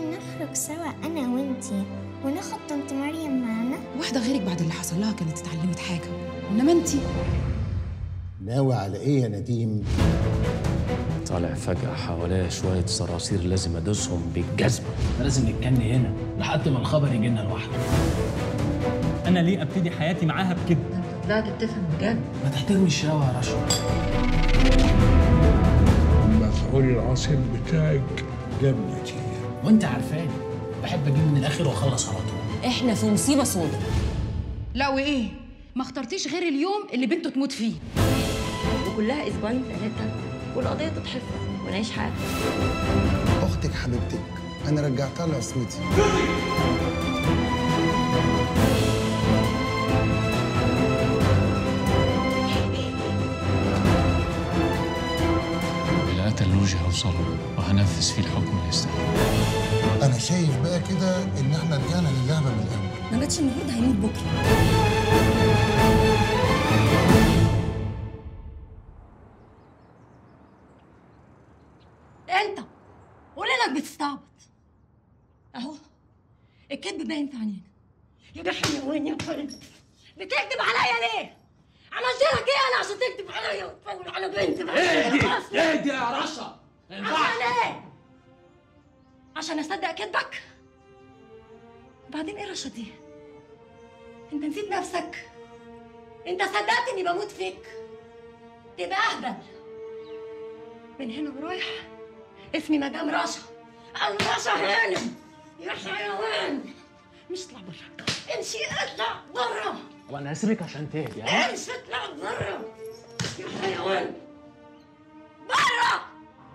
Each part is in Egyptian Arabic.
نخرج سوا أنا وإنتي وناخد طنط مريم معانا واحدة غيرك بعد اللي حصل لها كانت اتعلمت حاجة إنما أنتي ناوي على ايه يا نديم طالع فجأة حواليا شوية صراصير لازم أدوسهم بالجزمة لازم نتكني هنا لحد ما الخبر يجي لنا لوحده انا ليه ابتدي حياتي معاها بكده طلعت بتفهم بجد ما تحترمي الشقاوة يا رشا المفعول العصب بتاعك جاب نتيجة وانت عارفاني بحب اجيب من الاخر واخلص على طول إحنا في مصيبة سودة لا وايه ما اخترتيش غير اليوم اللي بنته تموت فيه وكلها اسبوعين ثلاثه والقضيه تتحفظ ونعيش حياتنا اختك حبيبتك انا رجعتها لعصمتي اللي قتل لوجي هوصل له وهنفذ فيه الحكم اللي يستاهل انا شايف بقى كده ان احنا رجعنا للعبه من الاول ما ماتش النهاردة هيموت بكرة انت قول انك بتستعبط اهو الكذب باين في عينينا يا بحي وين يا قلب بتكذب عليا ليه؟ عملت لك ايه انا عشان تكذب عليا وتفول على بنتي اهدي اهدي يا رشا ما ينفعش عشان ايه؟ عشان اصدق كذبك؟ وبعدين ايه رشا دي؟ انت نسيت نفسك؟ انت صدقت اني بموت فيك؟ تبقى اهبل من هنا ورايح اسمي مدام رشا او رشا هانم يا حيوان مش اطلع بره امشي اطلع بره وانا هسيبك عشان تهدي ها امشي اطلع بره يا حيوان بره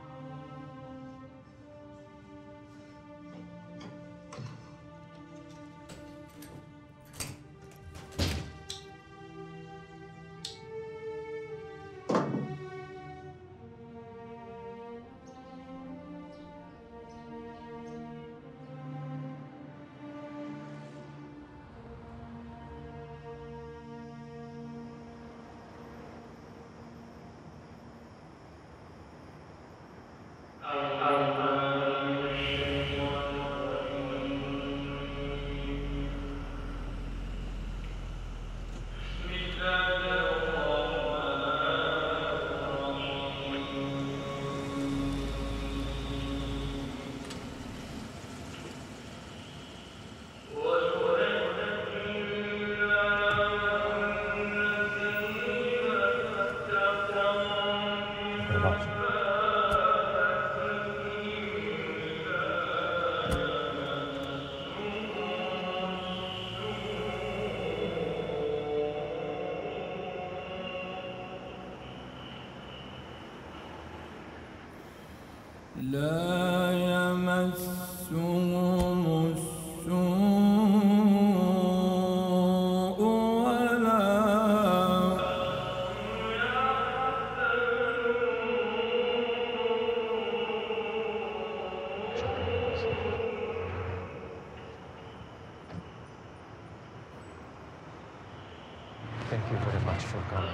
لا يمسهم السوء ولا Thank you very much for coming.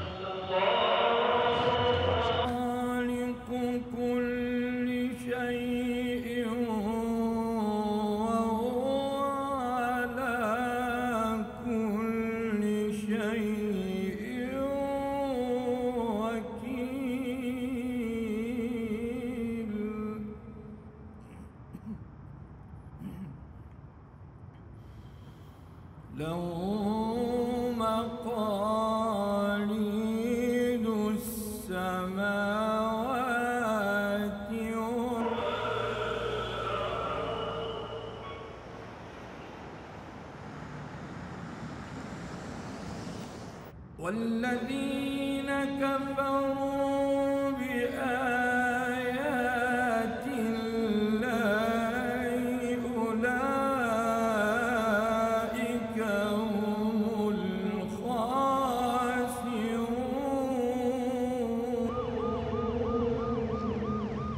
خالق كل شيء وهو على كل شيء وكيل له مقاليد السماوات والأرض والذين كفروا بآيات الله أولئك هم الخاسرون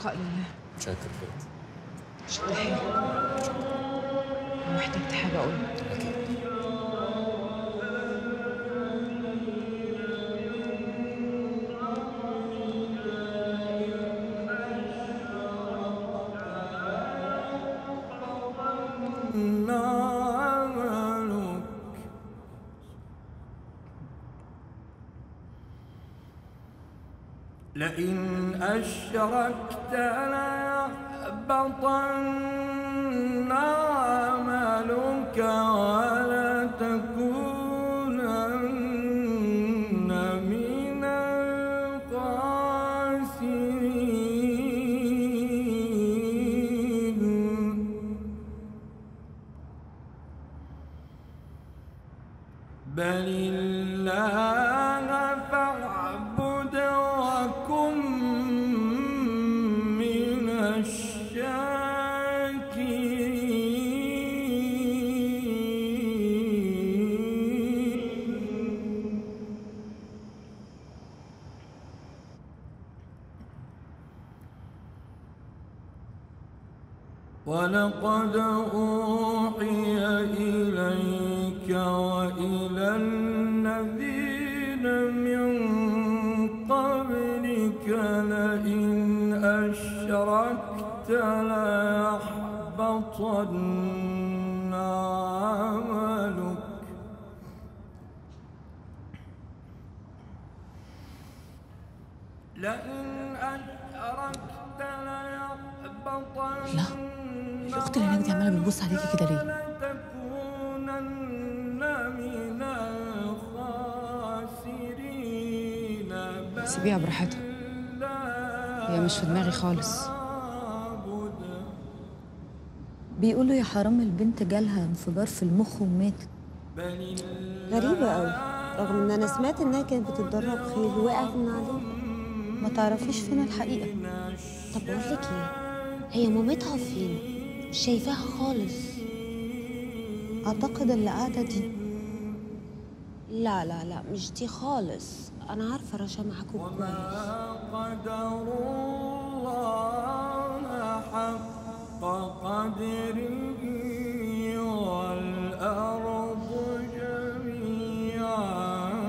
البقاء لله شاكر جدا شكرا حلو لو احتجت حاجة قول اكيد عملك لئن أشركت ليحبطن عملك ولتكونن من الخاسرين بل الله فاعبد وكن من الشاكرين ولقد أوحي إليك وإلى الذين من قبلك لئن أشركت ليحبطن عملك لئن أشركت ليحبطن لا الأخت اللي هناك دي عمالة بتبص عليكي كده ليه؟ لتكونن من الخاسرين سيبيها براحتها هي مش في دماغي خالص بيقولوا يا حرام البنت جالها انفجار في المخ وماتت غريبة قوي رغم ان انا سمعت انها كانت بتتدرب خيل وقعت من عليه ما تعرفيش فين الحقيقة طب اقول لك ايه هي مامتها فين مش شايفاها خالص أعتقد اللي قاعدة دي لا لا لا مش دي خالص انا عارفه رشا معاكم كويس قدر الله حق قدره والأرض جميعا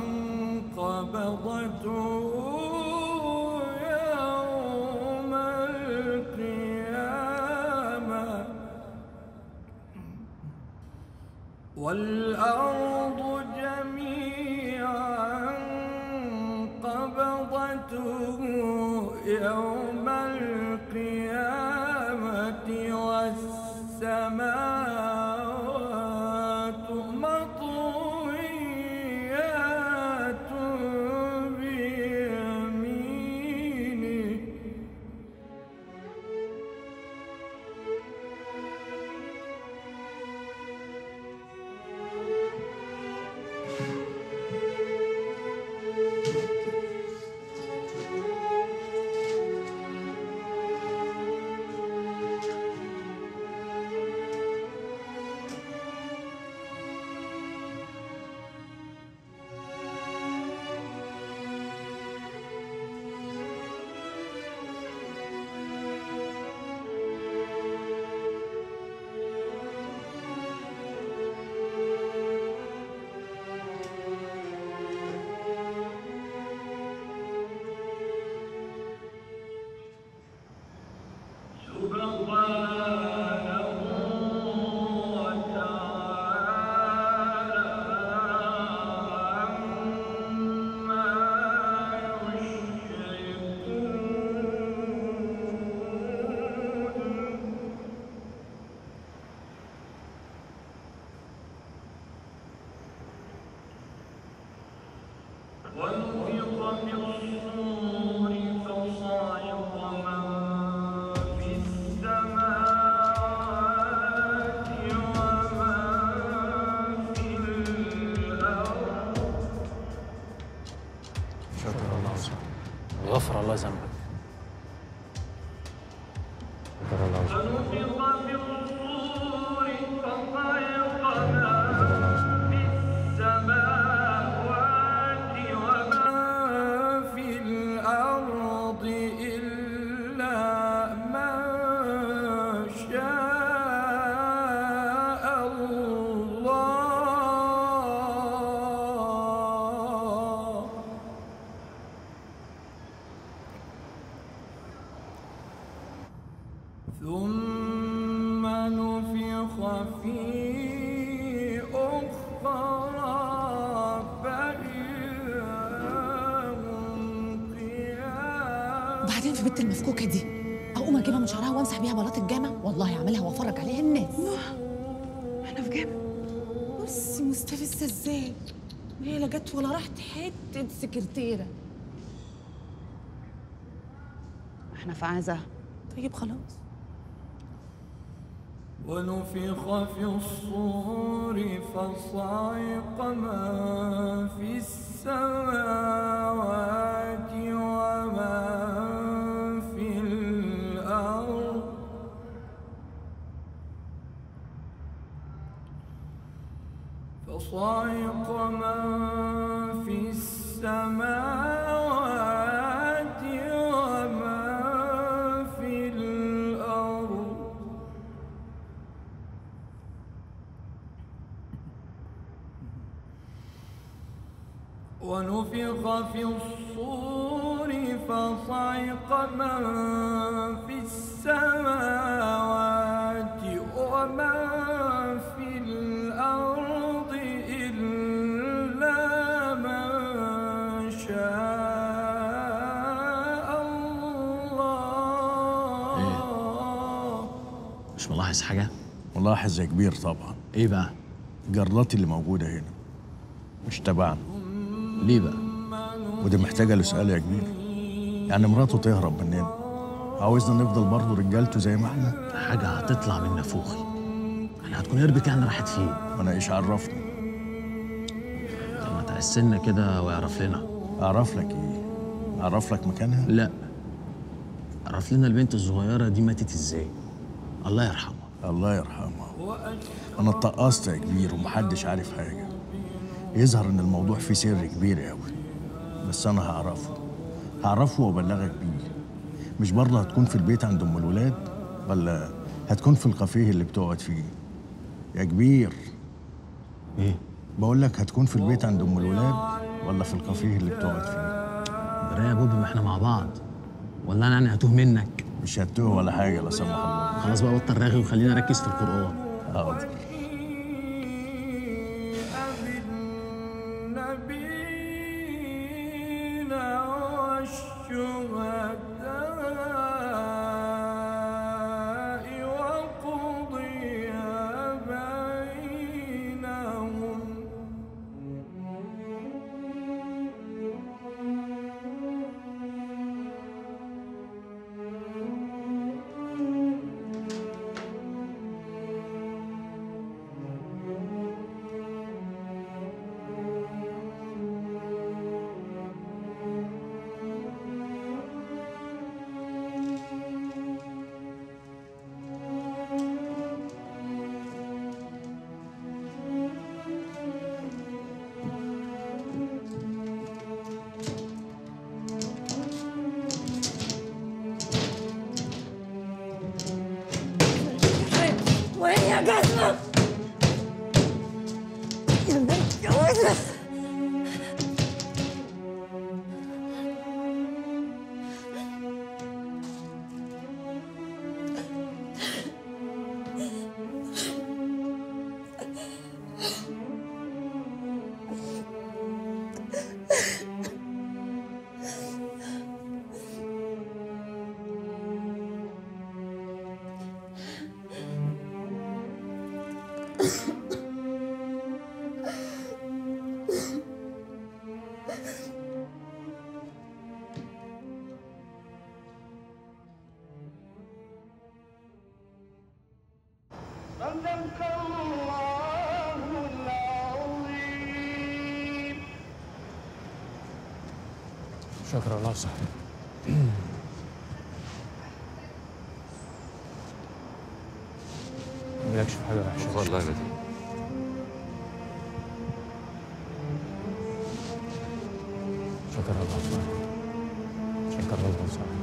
قبضته يوم القيامة والأرض جميعا قبضته يوم القيامة والسماوات مطويات بيمينه ونفخ في الصور فصعق من في السماوات ومن في الأرض شكرا الله غفر الله ذنبك شكرا الله ونفخ في الصور فصعق من في السماوات ومن في الأرض إلا ثم نفخ فيه أخرى فإذا هم قيام وبعدين في بنت المفكوكه دي اقوم اجيبها من شعرها وامسح بيها بلاط الجامع والله اعملها وافرج عليها الناس احنا في جامع بصي مستفزه ازاي هي لا جت ولا راحت حته سكرتيره احنا في عزا طيب خلاص ونفخ في الصور فصعق من في السماوات ومن في الأرض فصعق من في السماوات ومن في الأرض ونفخ في الصور فصعق من في السماوات ومن في الأرض إلا من شاء الله مش ملاحظ حاجة؟ ملاحظ يا كبير طبعا ايه بقى؟ جراتي اللي موجودة هنا مش تبعنا ليه بقى؟ ودي محتاجة له سؤال يا كبير يعني مراته تهرب مننا عاوزنا نفضل برضه رجالته زي ما احنا حاجة هتطلع من نافوخي يعني هتكون هربت يعني راحت فين؟ وانا ايش عرفني طب ما تقسلنا كده ويعرف لنا اعرف لك ايه اعرف لك مكانها لا عرف لنا البنت الصغيرة دي ماتت ازاي الله يرحمها الله يرحمها انا اتقصت يا كبير ومحدش عارف حاجة يظهر ان الموضوع فيه سر كبير قوي بس انا هعرفه هعرفه وابلغك بيه مش برضه هتكون في البيت عند ام الولاد ولا هتكون في الكافيه اللي بتقعد فيه يا كبير ايه بقول لك هتكون في البيت عند ام الولاد ولا في الكافيه اللي بتقعد فيه برايه يا بوبي ما احنا مع بعض ولا انا يعني هتوه منك مش هتوه ولا حاجه لا سمح الله خلاص بقى بطل رغي وخلينا نركز في القران حاضر النبيين والشهداء وقضي بينهم وين يا جزمة؟ يا بنت جوزك صدق الله العظيم شكرا الله صاحبي مالكش في حاجة وحشة والله بدي شكرا الله صاحبي شكرا الله صاحبي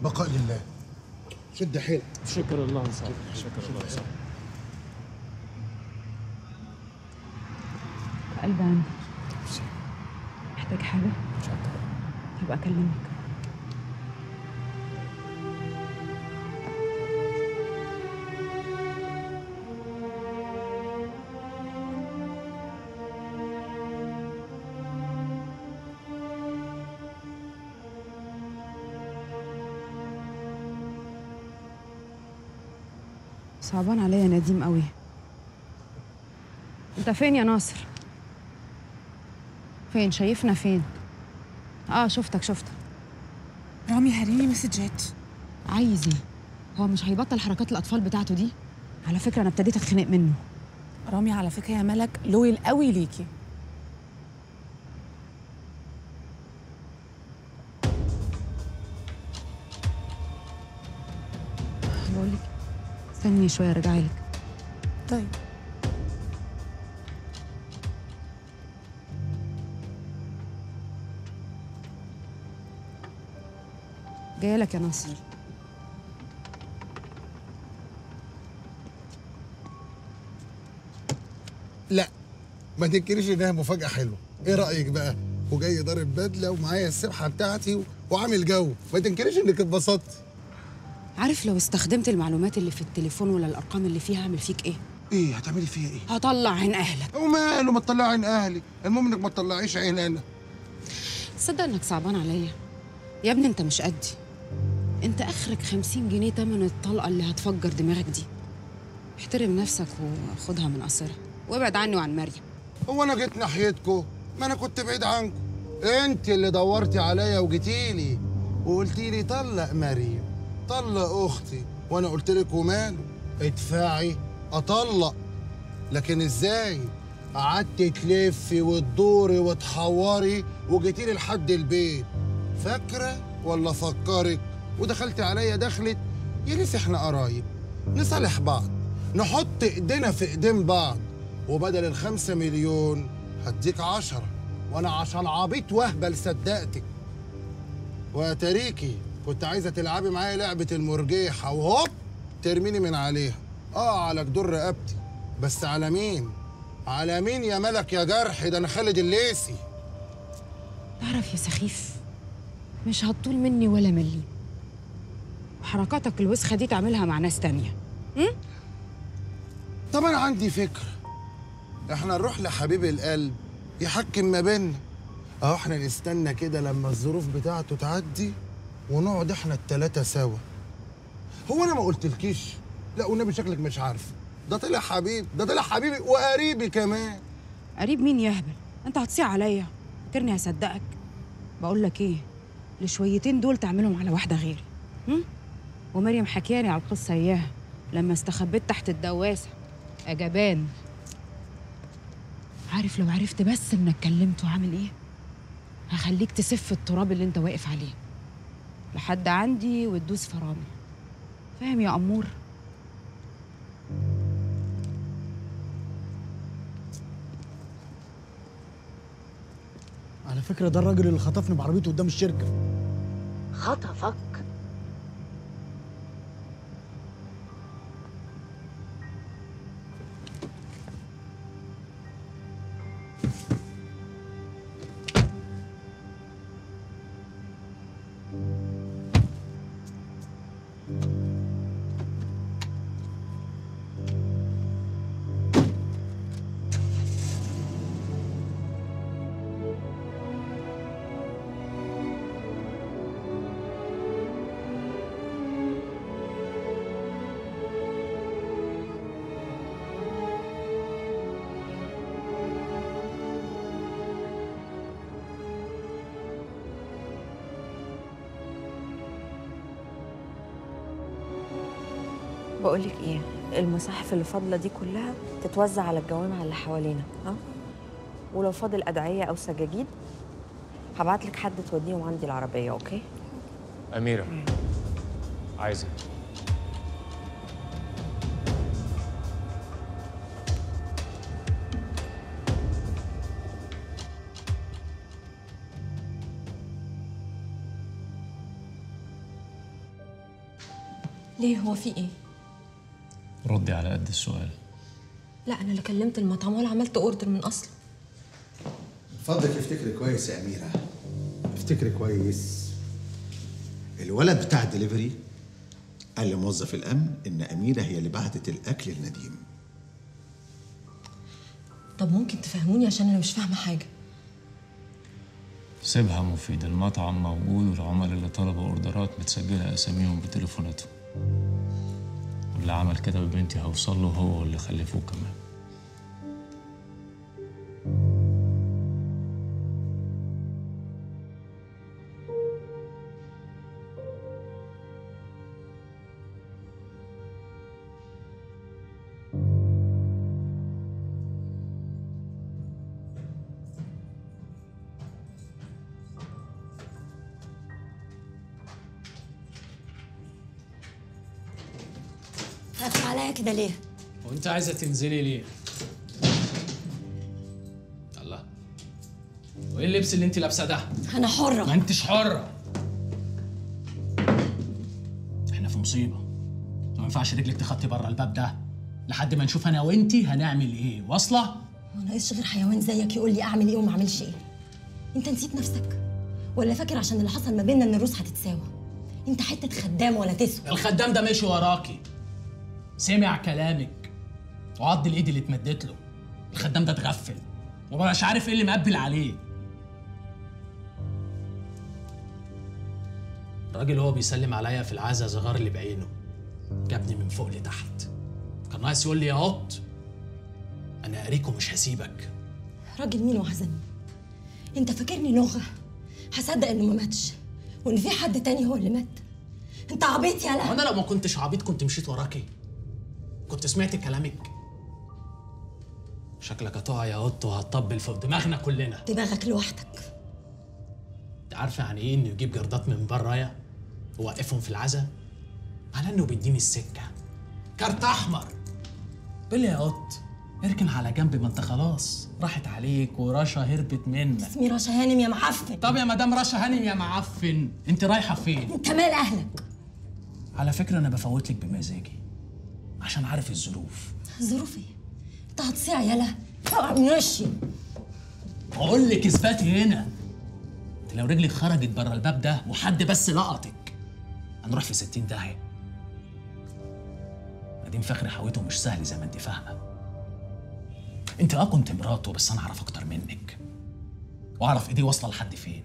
بقاء لله شد حيلك شكر الله صاحبي شكر الله صاحبي قلبي عندي محتاج حاجة؟ هبقى أكلمك صعبان عليا نديم قوي انت فين يا ناصر فين شايفنا فين اه شفتك شفتك رامي هريني مسجات عايز ايه هو مش هيبطل حركات الاطفال بتاعته دي على فكره انا ابتديت اتخنق منه رامي على فكره يا ملك لويل قوي ليكي بقول لك استني شويه ارجع لك طيب جايه لك يا ناصر لا ما تنكريش انها مفاجاه حلوه ايه رايك بقى وجاي ضارب بدله ومعايا السبحه بتاعتي و... وعامل جو ما تنكريش انك اتبسطت عارف لو استخدمت المعلومات اللي في التليفون ولا الارقام اللي فيها هعمل فيك ايه ايه هتعملي فيها ايه هطلع عين اهلك وماله ما تطلعي عين اهلي المهم انك ما تطلعيش عين انا تصدق انك صعبان عليا يا ابني انت مش قدي انت اخرك خمسين جنيه تمن الطلقه اللي هتفجر دماغك دي احترم نفسك وخدها من قصرها وابعد عني وعن مريم هو انا جيت ناحيتكم ما انا كنت بعيد عنكم انت اللي دورتي عليا وجيتيلي وقلتي لي طلق مريم طلق اختي وانا قلت لك وماله ادفعي اطلق لكن ازاي قعدت تلفي وتدوري وتحوري وجيتي لي لحد البيت فاكره ولا فكرك ودخلت عليا دخلت يا ريت احنا قرايب نصالح بعض نحط ايدينا في ايدين بعض وبدل الخمسة مليون هديك عشرة وانا عشان عبيط وهبل صدقتك واتاريكي كنت عايزه تلعبي معايا لعبه المرجيحه وهوب ترميني من عليها اه على جدور رقبتي بس على مين على مين يا ملك يا جرح ده انا خالد الليسي تعرف يا سخيف مش هتطول مني ولا ملي وحركاتك الوسخه دي تعملها مع ناس تانية طب انا عندي فكره احنا نروح لحبيب القلب يحكم ما بيننا اهو احنا نستنى كده لما الظروف بتاعته تعدي ونقعد احنا التلاتة سوا هو انا ما قلتلكيش لا والنبي شكلك مش عارفه ده طلع حبيب ده طلع حبيبي وقريبي كمان قريب مين يهبل انت هتصيع عليا فاكرني هصدقك بقول لك ايه الشويتين دول تعملهم على واحده غيري هم؟ ومريم حكياني على القصه اياها لما استخبيت تحت الدواسه يا جبان عارف لو عرفت بس انك كلمت وعامل ايه هخليك تسف التراب اللي انت واقف عليه لحد عندي وتدوس فرامل فاهم يا امور على فكرة ده الراجل اللي خطفني بعربيته قدام الشركة خطفك بقولك ايه المصاحف اللي فاضله دي كلها تتوزع على الجوامع اللي حوالينا ها ولو فاضل ادعيه او سجاجيد هبعت لك حد توديهم عندي العربيه اوكي أميرة عايزة ليه هو في ايه ردي على قد السؤال لا انا اللي كلمت المطعم ولا عملت اوردر من اصله فضلك افتكري كويس يا أميرة افتكري كويس الولد بتاع الدليفري قال لموظف الأمن إن أميرة هي اللي بعتت الأكل لنديم طب ممكن تفهموني عشان انا مش فاهمه حاجه سيبها مفيد المطعم موجود والعملاء اللي طلبوا اوردرات متسجلة أساميهم بتليفوناتهم واللي عمل كده ببنتي هوصل له هو اللي خلفوه كمان قافل عليا كده ليه وانت عايزه تنزلي ليه؟ الله وايه اللبس اللي انت لابسه ده؟ انا حره ما انتش حره احنا في مصيبه ما ينفعش رجلك تخطي بره الباب ده لحد ما نشوف انا وانتي هنعمل ايه واصله؟ ما ناقصش غير حيوان زيك يقول لي اعمل ايه وما اعملش ايه انت نسيت نفسك ولا فاكر عشان اللي حصل ما بيننا ان الروس هتتساوى انت حته خدام ولا تسوى الخدام ده مشي وراكي سمع كلامك وعض الايد اللي اتمدت له الخدام ده اتغفل ومبقاش عارف ايه اللي مقبل عليه الراجل هو بيسلم عليا في العزا زغار اللي بعينه جابني من فوق لتحت كان ناقص يقول لي يا قط انا قاريك ومش هسيبك راجل مين وعزمي انت فاكرني لغه هصدق انه ما ماتش وان في حد تاني هو اللي مات انت عبيط يالا وانا لو ما كنتش عبيط كنت مشيت وراكي كنت سمعت كلامك شكلك هتقع يا قط وهتطبل فوق دماغنا كلنا دماغك لوحدك انت عارفه يعني ايه انه يجيب جردات من برايا ووقفهم في العزا على انه بيديني السكه كارت احمر بلي يا قط اركن على جنب ما انت خلاص راحت عليك ورشا هربت منك اسمي رشا هانم يا معفن طب يا مدام رشا هانم يا معفن انت رايحه فين انت مال اهلك على فكره انا بفوت لك بمزاجي عشان عارف الظروف ظروفي انت هتصيع يالا اوعى من وشي اقول لك اثباتي هنا انت لو رجلك خرجت بره الباب ده وحد بس لقطك هنروح في 60 داهيه نديم فخري حويته مش سهل زي ما انت فاهمه انت اه كنت مراته بس انا اعرف اكتر منك واعرف ايديه واصله لحد فين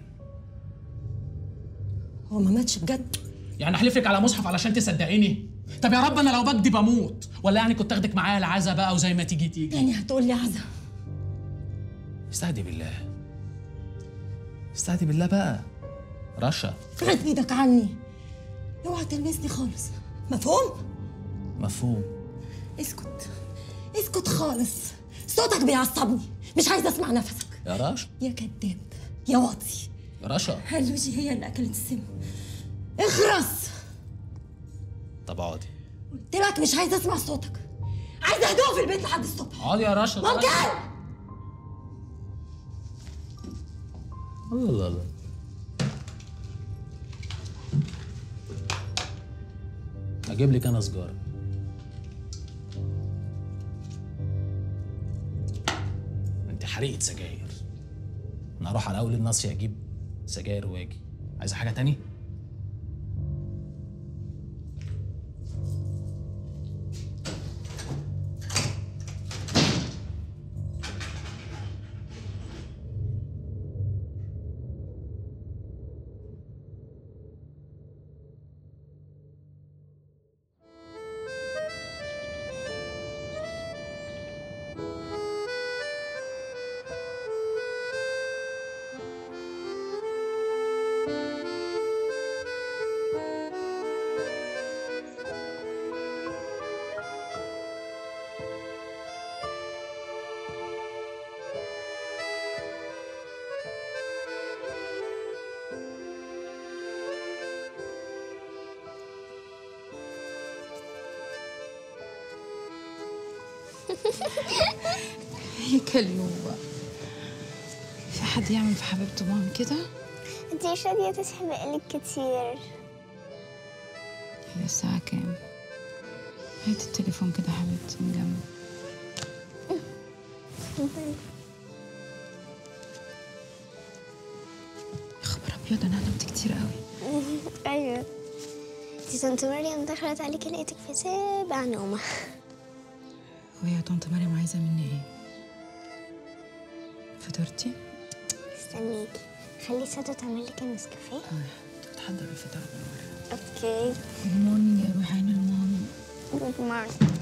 هو ما ماتش بجد يعني احلف لك على مصحف علشان تصدقيني طب يا رب انا لو بكدب اموت ولا يعني كنت اخدك معايا العزا بقى وزي ما تيجي تيجي يعني هتقول لي عزا استهدي بالله استهدي بالله بقى رشا بعد ايدك عني اوعى تلمسني خالص مفهوم مفهوم اسكت اسكت خالص صوتك بيعصبني مش عايزه اسمع نفسك يا رشا يا كذاب يا واطي يا رشا هلوجي هي اللي اكلت السم اخرس طب اقعدي قلت لك مش عايزه اسمع صوتك عايزه هدوء في البيت لحد الصبح اقعدي يا رشا ممكن الله الله الله اجيب لك انا سجاره انت حريقه سجاير انا اروح على اول النصر اجيب سجاير واجي عايزه حاجه تاني يا كلوبة في حد يعمل في حبيبته مام كده؟ انتي مش راضية تسحبي قلك كتير هي الساعة كام؟ هات التليفون كده يا حبيبتي من جنبي يا خبر ابيض انا نمت كتير قوي ايوه دي طنط مريم دخلت عليكي لقيتك في سابع نومة وهي يا طنط مريم عايزة مني ايه؟ فطرتي؟ استنيكي خلي سادة تعمل لك النسكافيه بتحضر الفطار من ورا اوكي جود مورنينج يا روحي عين الماما جود مورنينج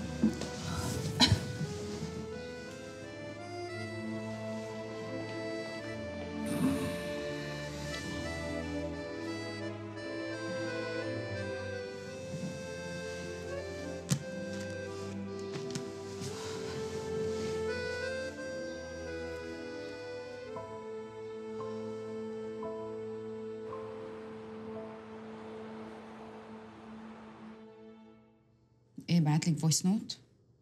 ايه بعتلك فويس نوت؟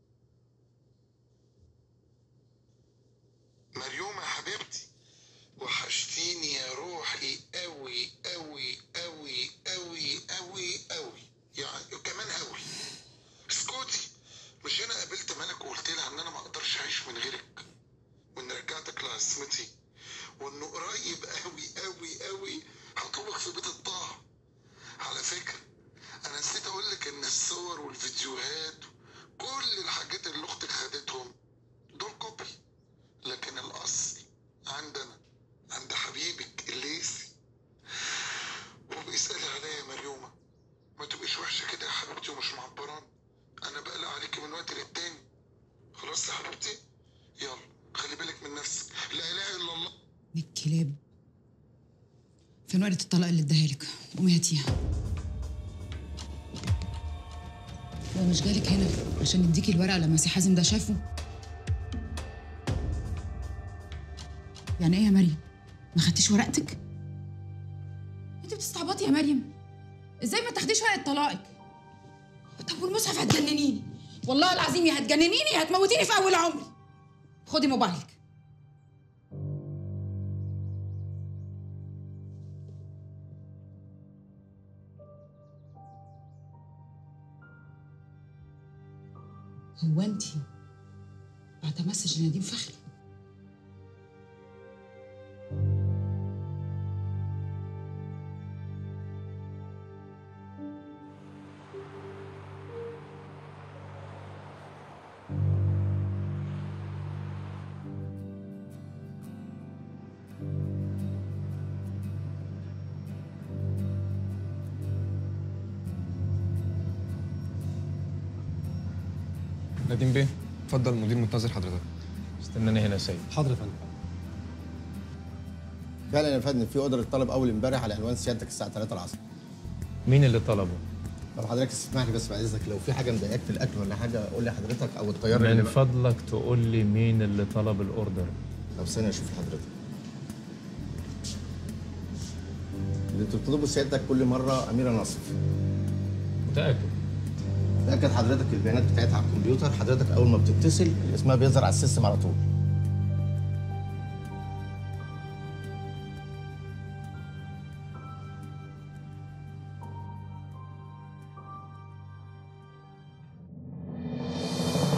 مريومة حبيبتي وحشتيني يا روحي قوي قوي قوي قوي قوي قوي يعني كمان قوي اسكتي مش انا قابلت ملك وقلت لها ان انا ما اقدرش اعيش من غيرك وان رجعتك لعصمتي وانه قريب قوي قوي قوي هطلبك في بيت الطاعة على فكرة انا نسيت اقول لك ان الصور والفيديوهات كل الحاجات اللي اختك خدتهم دول كوبي لكن الاصل عندنا عند حبيبك الليثي وبيسألي عليا يا مريومة ما تبقيش وحشة كده يا حبيبتي ومش معبراني أنا بقلق عليكي من وقت للتاني خلاص يا حبيبتي يلا خلي بالك من نفسك لا إله إلا الله الكلاب فين ورقة الطلاق اللي اداها لك؟ قومي هاتيها هو مش جالك هنا عشان يديكي الورقة لما سي حازم ده شافه؟ يعني ايه يا مريم؟ ما خدتيش ورقتك؟ انت بتستعبطي يا مريم ازاي ما تاخديش ورقة طلاقك؟ طب والمصحف هتجننيني والله العظيم يا هتجننيني يا هتموتيني في اول عمري خدي موبايلك هو انت بعد مسج لنديم فخري نديم بيه اتفضل المدير منتظر حضرتك استناني هنا يا سيد حاضر يا فندم فعلا يا فندم في اوردر اتطلب اول امبارح على عنوان سيادتك الساعه 3 العصر مين اللي طلبه؟ طب حضرتك تسمح لي بس بعد اذنك لو في حاجه مضايقاك في الاكل ولا حاجه قول لي حضرتك او الطيار من اللي فضلك تقول لي مين اللي طلب الاوردر طب ثانيه اشوف حضرتك اللي بتطلبه سيادتك كل مره اميره نصر متاكد تاكد حضرتك البيانات بتاعتها على الكمبيوتر حضرتك اول ما بتتصل اسمها بيظهر على السيستم على طول